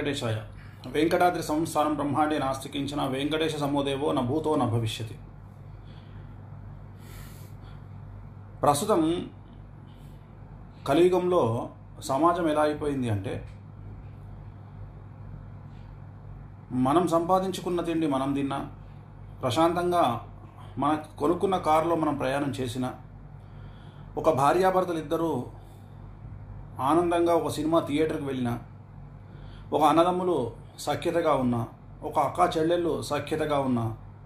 వెంకటేశాయ వెంకటాద్రి సంస్థానం బ్రహ్మాండే నాస్తికించిన వెంకటేశ సమోదేవో న భూతో న భవిష్యతి ప్రస్తుతం కలియుగంలో సమాజం ఎలా అయిపోయింది అంటే మనం సంపాదించుకున్న తిండి మనం తిన్నా ప్రశాంతంగా మన కొనుక్కున్న కారులో మనం ప్రయాణం చేసిన ఒక భార్యాభర్తలు ఇద్దరూ ఆనందంగా ఒక సినిమా థియేటర్కి వెళ్ళిన ఒక అన్నదమ్ములు సఖ్యతగా ఉన్న ఒక అక్క చెల్లెళ్ళు సఖ్యతగా ఉన్న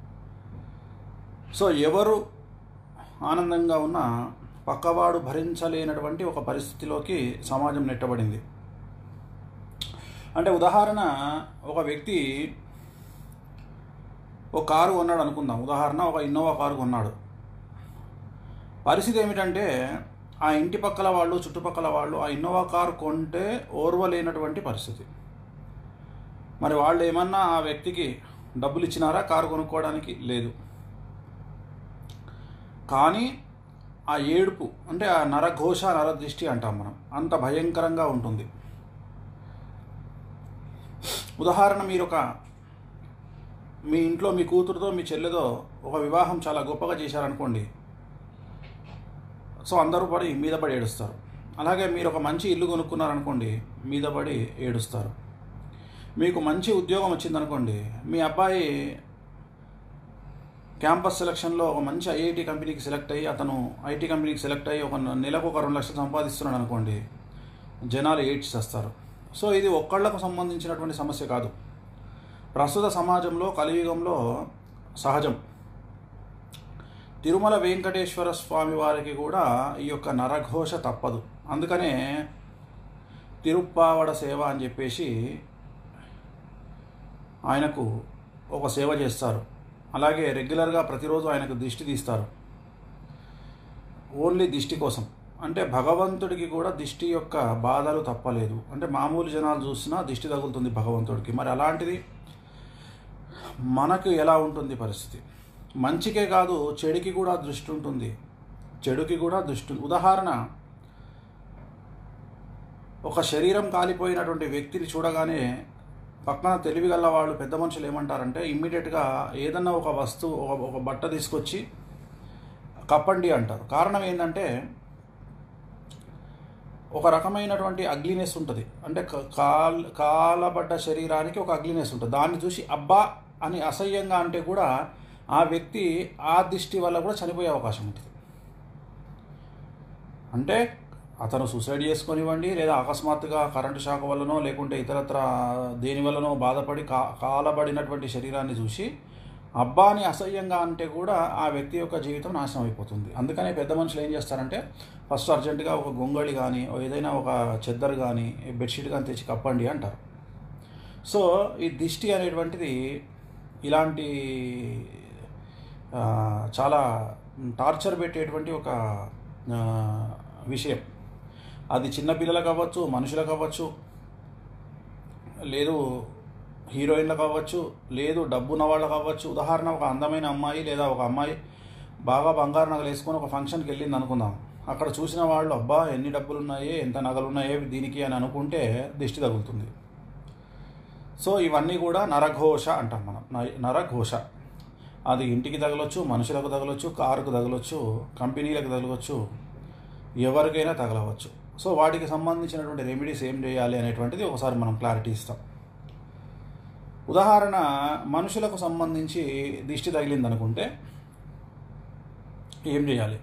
సో ఎవరు ఆనందంగా ఉన్నా పక్కవాడు భరించలేనటువంటి ఒక పరిస్థితిలోకి సమాజం నెట్టబడింది అంటే ఉదాహరణ ఒక వ్యక్తి ఒక కారు కొన్నాడు అనుకుందాం ఉదాహరణ ఒక ఇన్నోవా కారు కొన్నాడు పరిస్థితి ఏమిటంటే ఆ ఇంటి పక్కల వాళ్ళు చుట్టుపక్కల వాళ్ళు ఆ ఇన్నోవా కారు కొంటే ఓర్వలేనటువంటి పరిస్థితి మరి వాళ్ళు ఏమన్నా ఆ వ్యక్తికి డబ్బులు ఇచ్చినారా కారు కొనుక్కోవడానికి లేదు కానీ ఆ ఏడుపు అంటే ఆ నరఘోష నరదృష్టి అంటాం మనం అంత భయంకరంగా ఉంటుంది ఉదాహరణ మీరు ఒక మీ ఇంట్లో మీ కూతురుతో మీ చెల్లెదో ఒక వివాహం చాలా గొప్పగా చేశారనుకోండి సో అందరూ పడి మీద పడి ఏడుస్తారు అలాగే మీరు ఒక మంచి ఇల్లు కొనుక్కున్నారనుకోండి మీద పడి ఏడుస్తారు మీకు మంచి ఉద్యోగం వచ్చిందనుకోండి మీ అబ్బాయి క్యాంపస్ సెలక్షన్లో ఒక మంచి ఐఐటి కంపెనీకి సెలెక్ట్ అయ్యి అతను ఐటీ కంపెనీకి సెలెక్ట్ అయ్యి ఒక నెలకు ఒక రెండు లక్షలు సంపాదిస్తున్నాడు అనుకోండి జనాలు ఏడ్చి చేస్తారు సో ఇది ఒక్కళ్లకు సంబంధించినటువంటి సమస్య కాదు ప్రస్తుత సమాజంలో కలియుగంలో సహజం తిరుమల వెంకటేశ్వర స్వామి వారికి కూడా ఈ యొక్క నరఘోష తప్పదు అందుకనే తిరుప్పావడ సేవ అని చెప్పేసి ఆయనకు ఒక సేవ చేస్తారు అలాగే రెగ్యులర్గా ప్రతిరోజు ఆయనకు దిష్టి తీస్తారు ఓన్లీ దిష్టి కోసం అంటే భగవంతుడికి కూడా దిష్టి యొక్క బాధలు తప్పలేదు అంటే మామూలు జనాలు చూసినా దిష్టి తగులుతుంది భగవంతుడికి మరి అలాంటిది మనకు ఎలా ఉంటుంది పరిస్థితి మంచికే కాదు చెడుకి కూడా దృష్టి ఉంటుంది చెడుకి కూడా దృష్టి ఉదాహరణ ఒక శరీరం కాలిపోయినటువంటి వ్యక్తిని చూడగానే పక్కన తెలివిగల వాళ్ళు పెద్ద మనుషులు ఏమంటారంటే ఇమ్మీడియట్గా ఏదన్నా ఒక వస్తువు ఒక ఒక బట్ట తీసుకొచ్చి కప్పండి అంటారు కారణం ఏంటంటే ఒక రకమైనటువంటి అగ్లీనెస్ ఉంటుంది అంటే కాల్ కాలబడ్డ శరీరానికి ఒక అగ్లీనెస్ ఉంటుంది దాన్ని చూసి అబ్బా అని అసహ్యంగా అంటే కూడా ఆ వ్యక్తి ఆ దిష్టి వల్ల కూడా చనిపోయే అవకాశం ఉంటుంది అంటే అతను సూసైడ్ చేసుకొనివ్వండి లేదా అకస్మాత్తుగా కరెంటు షాక్ వల్లనో లేకుంటే ఇతరత్ర దేని వల్లనో బాధపడి కా కాలబడినటువంటి శరీరాన్ని చూసి అబ్బాని అసహ్యంగా అంటే కూడా ఆ వ్యక్తి యొక్క జీవితం నాశనం అయిపోతుంది అందుకనే పెద్ద మనుషులు ఏం చేస్తారంటే ఫస్ట్ అర్జెంటుగా ఒక గొంగళి కానీ ఏదైనా ఒక చెద్దరు కానీ బెడ్షీట్ కానీ తెచ్చి కప్పండి అంటారు సో ఈ దిష్టి అనేటువంటిది ఇలాంటి చాలా టార్చర్ పెట్టేటువంటి ఒక విషయం అది చిన్నపిల్లలకు అవ్వచ్చు మనుషులకు అవ్వచ్చు లేదు హీరోయిన్లకు అవ్వచ్చు లేదు డబ్బున్న వాళ్ళకు అవ్వచ్చు ఉదాహరణ ఒక అందమైన అమ్మాయి లేదా ఒక అమ్మాయి బాగా బంగారు నగలు వేసుకొని ఒక ఫంక్షన్కి వెళ్ళింది అనుకుందాం అక్కడ చూసిన వాళ్ళు అబ్బా ఎన్ని డబ్బులు ఉన్నాయి ఎంత నగలు ఉన్నాయో దీనికి అని అనుకుంటే దిష్టి తగులుతుంది సో ఇవన్నీ కూడా నరఘోష అంటాం మనం నరఘోష అది ఇంటికి తగలొచ్చు మనుషులకు తగలొచ్చు కారుకు తగలొచ్చు కంపెనీలకు తగలవచ్చు ఎవరికైనా తగలవచ్చు సో వాటికి సంబంధించినటువంటి రెమెడీస్ ఏం చేయాలి అనేటువంటిది ఒకసారి మనం క్లారిటీ ఇస్తాం ఉదాహరణ మనుషులకు సంబంధించి దిష్టి తగిలింది అనుకుంటే ఏం చేయాలి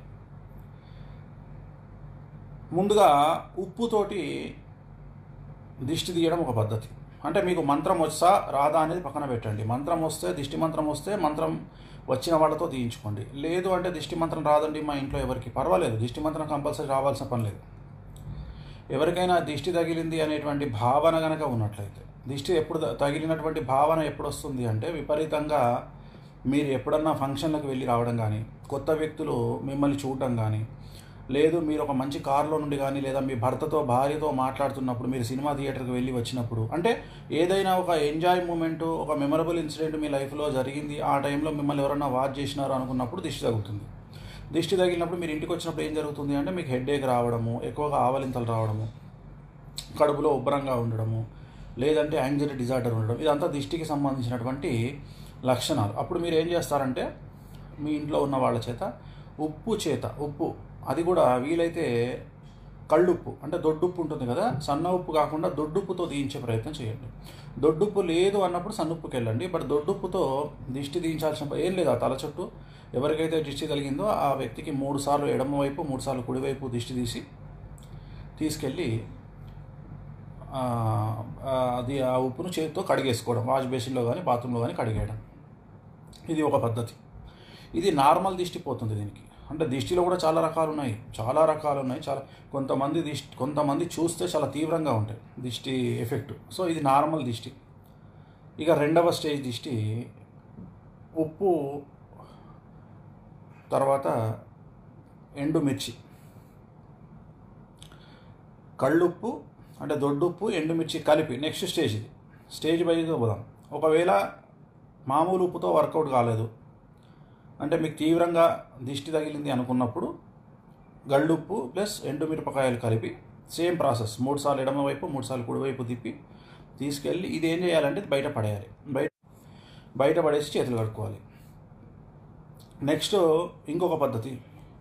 ముందుగా ఉప్పుతోటి దిష్టి తీయడం ఒక పద్ధతి అంటే మీకు మంత్రం వచ్చా రాదా అనేది పక్కన పెట్టండి మంత్రం వస్తే దిష్టి మంత్రం వస్తే మంత్రం వచ్చిన వాళ్ళతో తీయించుకోండి లేదు అంటే దిష్టి మంత్రం రాదండి మా ఇంట్లో ఎవరికి పర్వాలేదు దిష్టి మంత్రం కంపల్సరీ రావాల్సిన పని లేదు ఎవరికైనా దిష్టి తగిలింది అనేటువంటి భావన గనక ఉన్నట్లయితే దిష్టి ఎప్పుడు తగిలినటువంటి భావన ఎప్పుడు వస్తుంది అంటే విపరీతంగా మీరు ఎప్పుడన్నా ఫంక్షన్లకు వెళ్ళి రావడం కానీ కొత్త వ్యక్తులు మిమ్మల్ని చూడటం కానీ లేదు మీరు ఒక మంచి కారులో నుండి కానీ లేదా మీ భర్తతో భార్యతో మాట్లాడుతున్నప్పుడు మీరు సినిమా థియేటర్కి వెళ్ళి వచ్చినప్పుడు అంటే ఏదైనా ఒక ఎంజాయ్ మూమెంట్ ఒక మెమరబుల్ ఇన్సిడెంట్ మీ లైఫ్లో జరిగింది ఆ టైంలో మిమ్మల్ని ఎవరైనా వాచ్ చేసినారు అనుకున్నప్పుడు దిష్టి తగులుతుంది దిష్టి తగిలినప్పుడు మీరు ఇంటికి వచ్చినప్పుడు ఏం జరుగుతుంది అంటే మీకు హెడేక్ రావడము ఎక్కువగా ఆవలింతలు రావడము కడుపులో ఉబ్బరంగా ఉండడము లేదంటే యాంగ్జైటీ డిజార్డర్ ఉండడం ఇదంతా దిష్టికి సంబంధించినటువంటి లక్షణాలు అప్పుడు మీరు ఏం చేస్తారంటే మీ ఇంట్లో ఉన్న వాళ్ళ చేత ఉప్పు చేత ఉప్పు అది కూడా వీలైతే కళ్ళుప్పు అంటే దొడ్డుప్పు ఉంటుంది కదా సన్న ఉప్పు కాకుండా దొడ్డుప్పుతో తీయించే ప్రయత్నం చేయండి దొడ్డుప్పు లేదు అన్నప్పుడు సన్నుప్పుకి వెళ్ళండి బట్ దొడ్డుప్పుతో దిష్టి తీయించాల్సిన ప- ఏం లేదు ఆ తల చుట్టూ ఎవరికైతే దిష్టి కలిగిందో ఆ వ్యక్తికి మూడు సార్లు ఎడమ వైపు మూడు సార్లు కుడివైపు దిష్టి తీసి తీసుకెళ్ళి ఆ, ఆ, అది ఆ ఉప్పును చేతితో కడిగేసుకోవడం వాష్ బేసిన్లో కానీ బాత్రూంలో కానీ కడిగేయడం ఇది ఒక పద్ధతి ఇది నార్మల్ దిష్టి పోతుంది దీనికి అంటే దిష్టిలో కూడా చాలా రకాలు ఉన్నాయి చాలా రకాలు ఉన్నాయి చాలా కొంతమంది దిష్టి కొంతమంది చూస్తే చాలా తీవ్రంగా ఉంటాయి దిష్టి ఎఫెక్ట్ సో ఇది నార్మల్ దిష్టి ఇక రెండవ స్టేజ్ దిష్టి ఉప్పు తర్వాత ఎండుమిర్చి కళ్ళుప్పు అంటే దొడ్డుప్పు ఎండుమిర్చి కలిపి నెక్స్ట్ స్టేజ్ ఇది స్టేజ్ వైజ్గా పోదాం ఒకవేళ మామూలు ఉప్పుతో వర్కౌట్ కాలేదు అంటే మీకు తీవ్రంగా దిష్టి తగిలింది అనుకున్నప్పుడు గళ్ళుప్పు ప్లస్ ఎండుమిరపకాయలు కలిపి సేమ్ ప్రాసెస్ మూడు సార్లు ఎడమ వైపు మూడు సార్లు కుడివైపు తిప్పి తీసుకెళ్ళి ఇది ఏం చేయాలంటే బయట పడేయాలి బయట బయట పడేసి చేతులు కడుక్కోవాలి నెక్స్ట్ ఇంకొక పద్ధతి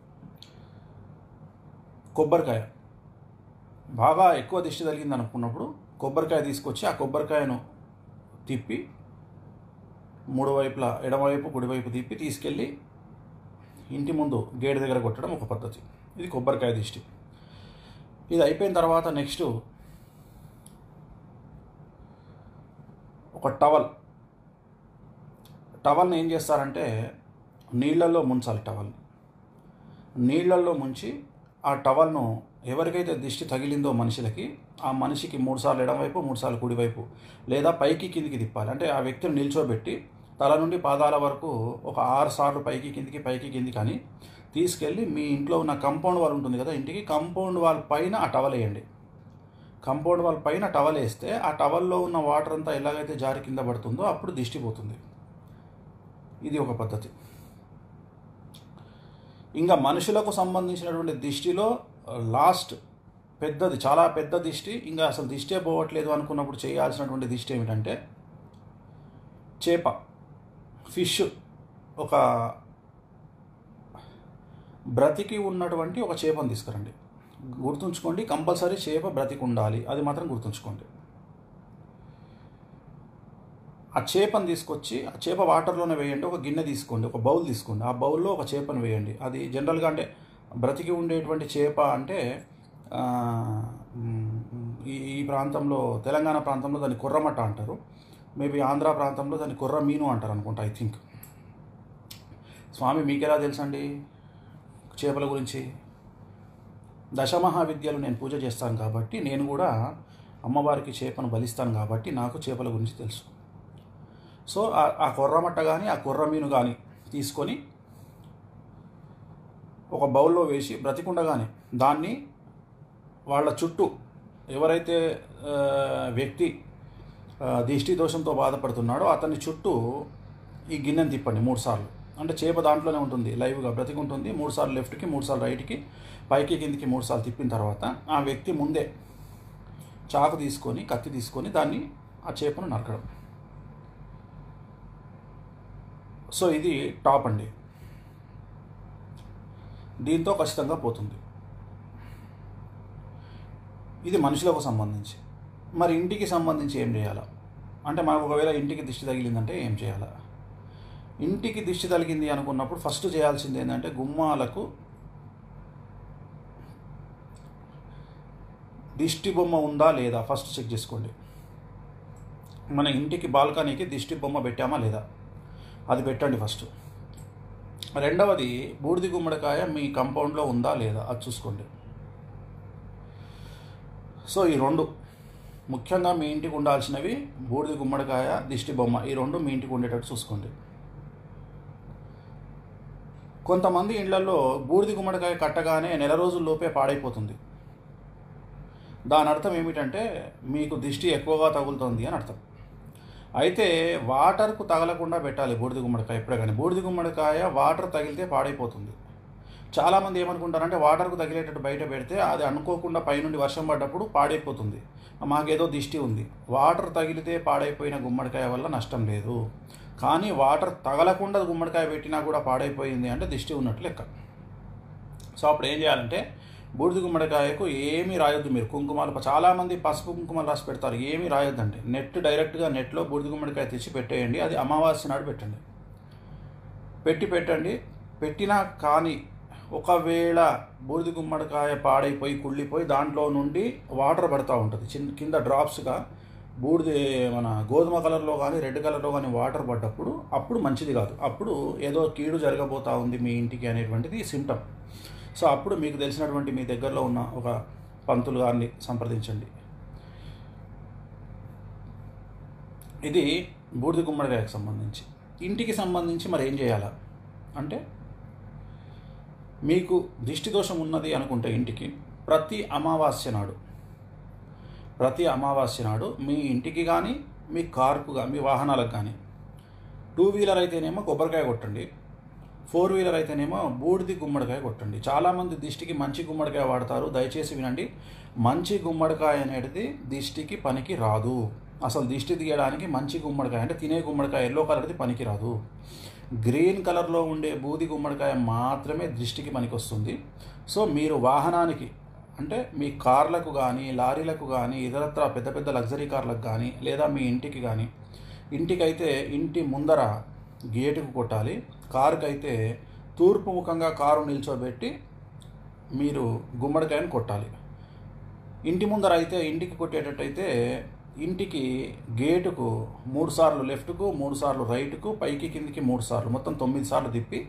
కొబ్బరికాయ బాగా ఎక్కువ దిష్టి తగిలింది అనుకున్నప్పుడు కొబ్బరికాయ తీసుకొచ్చి ఆ కొబ్బరికాయను తిప్పి మూడు వైపులా ఎడమవైపు కుడివైపు తిప్పి తీసుకెళ్ళి ఇంటి ముందు గేట్ దగ్గర కొట్టడం ఒక పద్ధతి ఇది కొబ్బరికాయ దిష్టి ఇది అయిపోయిన తర్వాత నెక్స్ట్ ఒక టవల్ టవల్ని ఏం చేస్తారంటే నీళ్ళల్లో ముంచాలి టవల్ని నీళ్ళల్లో ముంచి ఆ టవల్ను ఎవరికైతే దిష్టి తగిలిందో మనుషులకి ఆ మనిషికి మూడు సార్లు ఎడమవైపు మూడు సార్లు కుడివైపు లేదా పైకి కిందికి తిప్పాలి అంటే ఆ వ్యక్తిని నిల్చోబెట్టి తల నుండి పాదాల వరకు ఒక ఆరు సార్లు పైకి కిందికి పైకి కిందికి అని తీసుకెళ్ళి మీ ఇంట్లో ఉన్న కంపౌండ్ వాల్ ఉంటుంది కదా ఇంటికి కంపౌండ్ వాల్ పైన ఆ టవల్ వేయండి కంపౌండ్ వాల్ పైన టవల్ వేస్తే ఆ టవల్లో ఉన్న వాటర్ అంతా ఎలాగైతే జారి కింద పడుతుందో అప్పుడు దిష్టి పోతుంది ఇది ఒక పద్ధతి ఇంకా మనుషులకు సంబంధించినటువంటి దిష్టిలో లాస్ట్ పెద్దది చాలా పెద్ద దిష్టి ఇంకా అసలు దిష్టే పోవట్లేదు అనుకున్నప్పుడు చేయాల్సినటువంటి దిష్టి ఏమిటంటే చేప ఫిష్ ఒక బ్రతికి ఉన్నటువంటి ఒక చేపను తీసుకురండి గుర్తుంచుకోండి కంపల్సరీ చేప బ్రతికి ఉండాలి అది మాత్రం గుర్తుంచుకోండి ఆ చేపను తీసుకొచ్చి ఆ చేప వాటర్లోనే వేయండి ఒక గిన్నె తీసుకోండి ఒక బౌల్ తీసుకోండి ఆ బౌల్లో ఒక చేపను వేయండి అది జనరల్గా అంటే బ్రతికి ఉండేటువంటి చేప అంటే ఆ, మ్, ఈ ఈ ప్రాంతంలో తెలంగాణ ప్రాంతంలో దాన్ని కుర్రమట్ట అంటారు మేబీ ఆంధ్ర ప్రాంతంలో దాన్ని కుర్ర మీను అంటారు అనుకుంటా ఐ థింక్ స్వామి మీకెలా తెలుసండి చేపల గురించి దశమహావిద్యలు నేను పూజ చేస్తాను కాబట్టి నేను కూడా అమ్మవారికి చేపను బలిస్తాను కాబట్టి నాకు చేపల గురించి తెలుసు సో ఆ- ఆ కొర్రమట్ట కానీ ఆ కొర్ర మీను కానీ తీసుకొని ఒక బౌల్లో వేసి బ్రతికుండగానే దాన్ని వాళ్ళ చుట్టూ ఎవరైతే ఆ, వ్యక్తి ఆ, దిష్టి దోషంతో బాధపడుతున్నాడో అతని చుట్టూ ఈ గిన్నెను తిప్పండి మూడు సార్లు అంటే చేప దాంట్లోనే ఉంటుంది లైవ్గా బ్రతికి ఉంటుంది మూడు సార్లు లెఫ్ట్కి మూడు సార్లు రైట్కి పైకి కిందికి మూడు సార్లు తిప్పిన తర్వాత ఆ వ్యక్తి ముందే చాకు తీసుకొని కత్తి తీసుకొని దాన్ని ఆ చేపను నరకడం సో ఇది టాప్ అండి దీంతో ఖచ్చితంగా పోతుంది ఇది మనుషులకు సంబంధించి మరి ఇంటికి సంబంధించి ఏం చేయాలా అంటే మనకు ఒకవేళ ఇంటికి దిష్టి తగిలిందంటే ఏం చేయాలా ఇంటికి దిష్టి తగిలింది అనుకున్నప్పుడు ఫస్ట్ చేయాల్సింది ఏంటంటే గుమ్మాలకు దిష్టి బొమ్మ ఉందా లేదా ఫస్ట్ చెక్ చేసుకోండి మన ఇంటికి బాల్కనీకి దిష్టి బొమ్మ పెట్టామా లేదా అది పెట్టండి ఫస్ట్ రెండవది బూడిది గుమ్మడికాయ మీ కంపౌండ్లో ఉందా లేదా అది చూసుకోండి సో ఈ రెండు ముఖ్యంగా మీ ఇంటికి ఉండాల్సినవి బూడిది గుమ్మడికాయ దిష్టి బొమ్మ ఈ రెండు మీ ఇంటికి ఉండేటట్టు చూసుకోండి కొంతమంది ఇళ్లలో బూడిది గుమ్మడికాయ కట్టగానే నెల రోజుల్లోపే పాడైపోతుంది దాని అర్థం ఏమిటంటే మీకు దిష్టి ఎక్కువగా తగులుతుంది అని అర్థం అయితే వాటర్కు తగలకుండా పెట్టాలి బూడిద గుమ్మడికాయ ఎప్పుడే కానీ బూడిద గుమ్మడికాయ వాటర్ తగిలితే పాడైపోతుంది చాలామంది ఏమనుకుంటారంటే వాటర్కు తగిలేటట్టు బయట పెడితే అది అనుకోకుండా పైనుండి వర్షం పడ్డప్పుడు పాడైపోతుంది మాకేదో దిష్టి ఉంది వాటర్ తగిలితే పాడైపోయిన గుమ్మడికాయ వల్ల నష్టం లేదు కానీ వాటర్ తగలకుండా గుమ్మడికాయ పెట్టినా కూడా పాడైపోయింది అంటే దిష్టి ఉన్నట్టు లెక్క సో అప్పుడు ఏం చేయాలంటే బూడిద గుమ్మడికాయకు ఏమీ రాయొద్దు మీరు కుంకుమాలు చాలామంది పసుపు కుంకుమలు రాసి పెడతారు ఏమీ రాయొద్దండి నెట్ డైరెక్ట్గా నెట్లో బూడిద గుమ్మడికాయ తెచ్చి పెట్టేయండి అది అమావాస్య నాడు పెట్టండి పెట్టి పెట్టండి పెట్టినా కానీ ఒకవేళ బూడిద గుమ్మడికాయ పాడైపోయి కుళ్ళిపోయి దాంట్లో నుండి వాటర్ పడుతూ ఉంటుంది చిన్న కింద డ్రాప్స్గా బూడిద మన గోధుమ కలర్లో కానీ రెడ్ కలర్లో కానీ వాటర్ పడ్డప్పుడు అప్పుడు మంచిది కాదు అప్పుడు ఏదో కీడు జరగబోతా ఉంది మీ ఇంటికి అనేటువంటిది సిమ్టమ్ సో అప్పుడు మీకు తెలిసినటువంటి మీ దగ్గరలో ఉన్న ఒక పంతులు గారిని సంప్రదించండి ఇది బూడిద గుమ్మడికాయకు సంబంధించి ఇంటికి సంబంధించి మరి ఏం చేయాలా అంటే మీకు దిష్టి దోషం ఉన్నది అనుకుంటే ఇంటికి ప్రతి అమావాస్య నాడు ప్రతి అమావాస్య నాడు మీ ఇంటికి కానీ మీ కారుకు కానీ మీ వాహనాలకు కానీ టూ వీలర్ అయితేనేమో కొబ్బరికాయ కొట్టండి ఫోర్ వీలర్ అయితేనేమో బూడిది గుమ్మడికాయ కొట్టండి చాలామంది దిష్టికి మంచి గుమ్మడికాయ వాడతారు దయచేసి వినండి మంచి గుమ్మడికాయ అనేది దిష్టికి పనికి రాదు అసలు దిష్టి తీయడానికి మంచి గుమ్మడికాయ అంటే తినే గుమ్మడికాయ ఎల్లో కలర్ది పనికి రాదు గ్రీన్ కలర్లో ఉండే బూది గుమ్మడికాయ మాత్రమే దృష్టికి పనికొస్తుంది సో మీరు వాహనానికి అంటే మీ కార్లకు కానీ లారీలకు కానీ ఇతరత్ర పెద్ద పెద్ద లగ్జరీ కార్లకు కానీ లేదా మీ ఇంటికి కానీ ఇంటికైతే ఇంటి ముందర గేటుకు కొట్టాలి కారుకి అయితే తూర్పు ముఖంగా కారు నిల్చోబెట్టి మీరు గుమ్మడికాయను కొట్టాలి ఇంటి ముందర అయితే ఇంటికి కొట్టేటట్టయితే ఇంటికి గేటుకు మూడు సార్లు లెఫ్ట్కు మూడు సార్లు రైట్కు పైకి కిందికి మూడు సార్లు మొత్తం తొమ్మిది సార్లు తిప్పి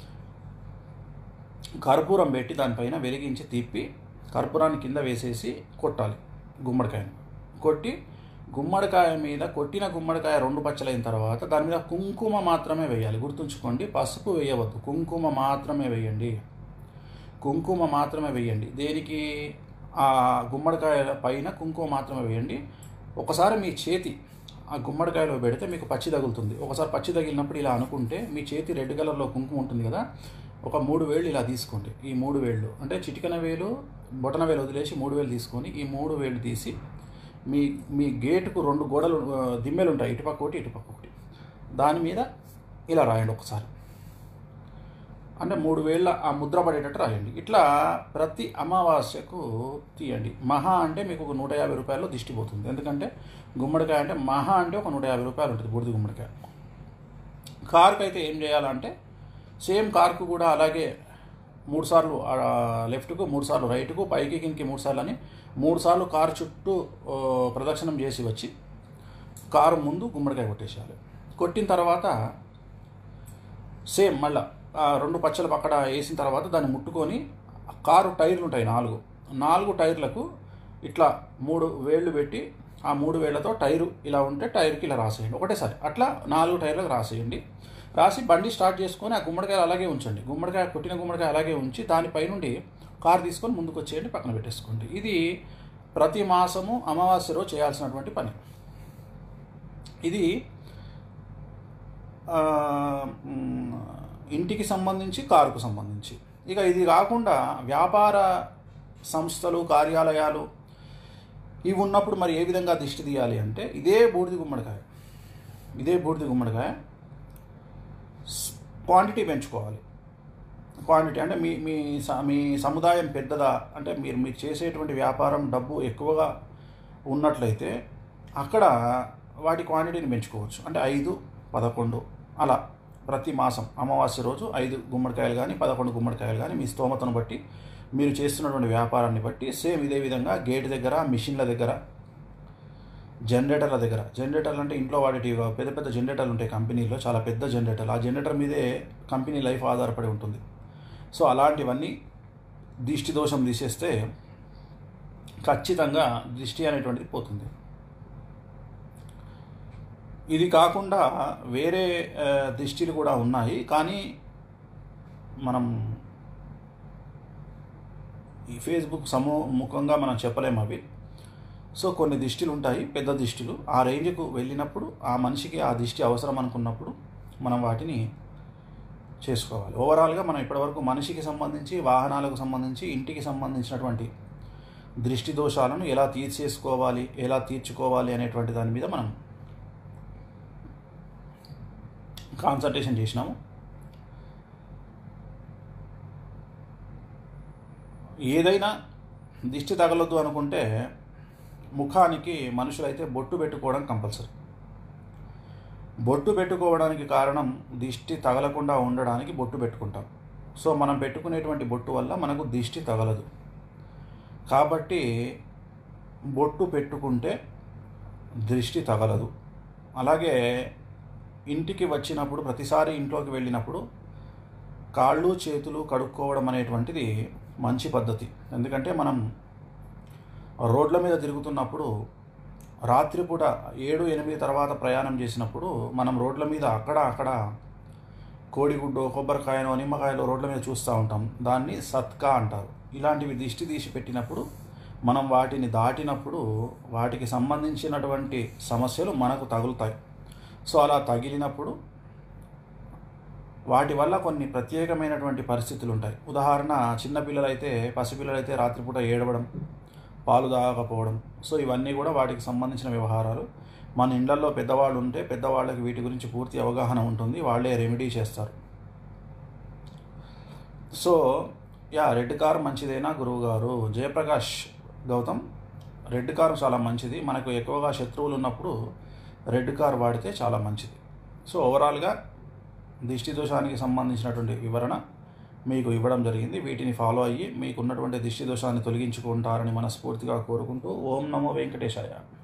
కర్పూరం పెట్టి దానిపైన వెలిగించి తిప్పి కర్పూరాన్ని కింద వేసేసి కొట్టాలి గుమ్మడికాయను కొట్టి గుమ్మడికాయ మీద కొట్టిన గుమ్మడికాయ రెండు పచ్చలైన తర్వాత దాని మీద కుంకుమ మాత్రమే వేయాలి గుర్తుంచుకోండి పసుపు వేయవద్దు కుంకుమ మాత్రమే వేయండి కుంకుమ మాత్రమే వేయండి దేనికి ఆ గుమ్మడికాయ పైన కుంకుమ మాత్రమే వేయండి ఒకసారి మీ చేతి ఆ గుమ్మడికాయలో పెడితే మీకు పచ్చి తగులుతుంది ఒకసారి పచ్చి తగిలినప్పుడు ఇలా అనుకుంటే మీ చేతి రెడ్ కలర్లో కుంకుమ ఉంటుంది కదా ఒక మూడు వేళ్ళు ఇలా తీసుకోండి ఈ మూడు వేళ్ళు అంటే చిటికన వేలు బొటన వేలు వదిలేసి మూడు వేలు తీసుకొని ఈ మూడు వేళ్ళు తీసి మీ మీ గేటుకు రెండు గోడలు ఆ, దిమ్మెలు ఉంటాయి ఇటుపక్క ఒకటి ఇటుపక్క ఒకటి దాని మీద ఇలా రాయండి ఒకసారి అంటే మూడు వేళ్ళ ఆ ముద్ర పడేటట్టు రాయండి ఇట్లా ప్రతి అమావాస్యకు తీయండి మహా అంటే మీకు ఒక నూట యాభై రూపాయలు దిష్టి పోతుంది ఎందుకంటే గుమ్మడికాయ అంటే మహా అంటే ఒక నూట యాభై రూపాయలు ఉంటుంది బూడిద గుమ్మడికాయ కారుకు అయితే ఏం చేయాలంటే సేమ్ కార్కు కూడా అలాగే మూడు సార్లు ఆ, లెఫ్ట్కు మూడు సార్లు రైట్కు పైకి కిందికి మూడు సార్లు అని మూడు సార్లు కారు చుట్టూ ఆ, ప్రదక్షిణం చేసి వచ్చి కారు ముందు గుమ్మడికాయ కొట్టేసేయాలి కొట్టిన తర్వాత సేమ్ మళ్ళా ఆ రెండు పచ్చలు పక్కడ వేసిన తర్వాత దాన్ని ముట్టుకొని కారు టైర్లు ఉంటాయి నాలుగు నాలుగు టైర్లకు ఇట్లా మూడు వేళ్ళు పెట్టి ఆ మూడు వేళ్లతో టైరు ఇలా ఉంటే టైర్కి ఇలా రాసేయండి ఒకటేసారి అట్లా నాలుగు టైర్లకు రాసేయండి రాసి బండి స్టార్ట్ చేసుకొని ఆ గుమ్మడికాయలు అలాగే ఉంచండి గుమ్మడికాయ కొట్టిన గుమ్మడికాయ అలాగే ఉంచి దానిపై నుండి కారు తీసుకొని ముందుకు వచ్చేయండి పక్కన పెట్టేసుకోండి ఇది ప్రతి మాసము అమావాస్య రోజు చేయాల్సినటువంటి పని ఇది ఆ, మ్, ఇంటికి సంబంధించి కారుకు సంబంధించి ఇక ఇది కాకుండా వ్యాపార సంస్థలు కార్యాలయాలు ఇవి ఉన్నప్పుడు మరి ఏ విధంగా దిష్టి తీయాలి అంటే ఇదే బూడిద గుమ్మడికాయ ఇదే బూడిద గుమ్మడికాయ క్వాంటిటీ పెంచుకోవాలి క్వాంటిటీ అంటే మీ మీ స- మీ సముదాయం పెద్దదా అంటే మీరు మీరు చేసేటువంటి వ్యాపారం డబ్బు ఎక్కువగా ఉన్నట్లయితే అక్కడ వాటి క్వాంటిటీని పెంచుకోవచ్చు అంటే ఐదు పదకొండు అలా ప్రతి మాసం అమావాస్య రోజు ఐదు గుమ్మడికాయలు కానీ పదకొండు గుమ్మడికాయలు కానీ మీ స్తోమతను బట్టి మీరు చేస్తున్నటువంటి వ్యాపారాన్ని బట్టి సేమ్ ఇదే విధంగా గేట్ దగ్గర మిషన్ల దగ్గర జనరేటర్ల దగ్గర జనరేటర్లు అంటే ఇంట్లో వాడేటి పెద్ద పెద్ద జనరేటర్లు ఉంటాయి కంపెనీలో చాలా పెద్ద జనరేటర్లు ఆ జనరేటర్ మీదే కంపెనీ లైఫ్ ఆధారపడి ఉంటుంది సో అలాంటివన్నీ దిష్టి దోషం తీసేస్తే ఖచ్చితంగా దృష్టి అనేటువంటిది పోతుంది ఇది కాకుండా వేరే ఆ, దిష్టిలు కూడా ఉన్నాయి కానీ మనం ఈ ఫేస్బుక్ సమూహముఖంగా మనం చెప్పలేము అవి సో కొన్ని దిష్టిలు ఉంటాయి పెద్ద దిష్టిలు ఆ రేంజ్కు వెళ్ళినప్పుడు ఆ మనిషికి ఆ దిష్టి అవసరం అనుకున్నప్పుడు మనం వాటిని చేసుకోవాలి ఓవరాల్గా మనం ఇప్పటివరకు మనిషికి సంబంధించి వాహనాలకు సంబంధించి ఇంటికి సంబంధించినటువంటి దృష్టి దోషాలను ఎలా తీర్చేసుకోవాలి ఎలా తీర్చుకోవాలి అనేటువంటి దాని మీద మనం కాన్సన్ట్రేషన్ చేసినాము ఏదైనా దిష్టి తగలొద్దు అనుకుంటే ముఖానికి మనుషులైతే బొట్టు పెట్టుకోవడం కంపల్సరీ బొట్టు పెట్టుకోవడానికి కారణం దిష్టి తగలకుండా ఉండడానికి బొట్టు పెట్టుకుంటాం సో మనం పెట్టుకునేటువంటి బొట్టు వల్ల మనకు దిష్టి తగలదు కాబట్టి బొట్టు పెట్టుకుంటే దృష్టి తగలదు అలాగే ఇంటికి వచ్చినప్పుడు ప్రతిసారి ఇంట్లోకి వెళ్ళినప్పుడు కాళ్ళు చేతులు కడుక్కోవడం అనేటువంటిది మంచి పద్ధతి ఎందుకంటే మనం రోడ్ల మీద తిరుగుతున్నప్పుడు రాత్రిపూట ఏడు ఎనిమిది తర్వాత ప్రయాణం చేసినప్పుడు మనం రోడ్ల మీద అక్కడ అక్కడ కోడిగుడ్డు కొబ్బరికాయను నిమ్మకాయలు రోడ్ల మీద చూస్తూ ఉంటాం దాన్ని సత్కా అంటారు ఇలాంటివి దిష్టి తీసి పెట్టినప్పుడు మనం వాటిని దాటినప్పుడు వాటికి సంబంధించినటువంటి సమస్యలు మనకు తగులుతాయి సో అలా తగిలినప్పుడు వాటి వల్ల కొన్ని ప్రత్యేకమైనటువంటి పరిస్థితులు ఉంటాయి ఉదాహరణ చిన్నపిల్లలైతే పసిపిల్లలైతే రాత్రిపూట ఏడవడం పాలు తాగకపోవడం సో ఇవన్నీ కూడా వాటికి సంబంధించిన వ్యవహారాలు మన ఇళ్లలో పెద్దవాళ్ళు ఉంటే పెద్దవాళ్ళకి వీటి గురించి పూర్తి అవగాహన ఉంటుంది వాళ్ళే రెమెడీ చేస్తారు సో యా రెడ్ కార్ మంచిదేనా గురువు గారు జయప్రకాష్ గౌతమ్ రెడ్ కార్ చాలా మంచిది మనకు ఎక్కువగా శత్రువులు ఉన్నప్పుడు రెడ్ కార్ వాడితే చాలా మంచిది సో ఓవరాల్గా దిష్టి దోషానికి సంబంధించినటువంటి వివరణ మీకు ఇవ్వడం జరిగింది వీటిని ఫాలో అయ్యి మీకు ఉన్నటువంటి దిష్టి దోషాన్ని తొలగించుకుంటారని మనస్ఫూర్తిగా కోరుకుంటూ ఓం నమో వెంకటేశాయ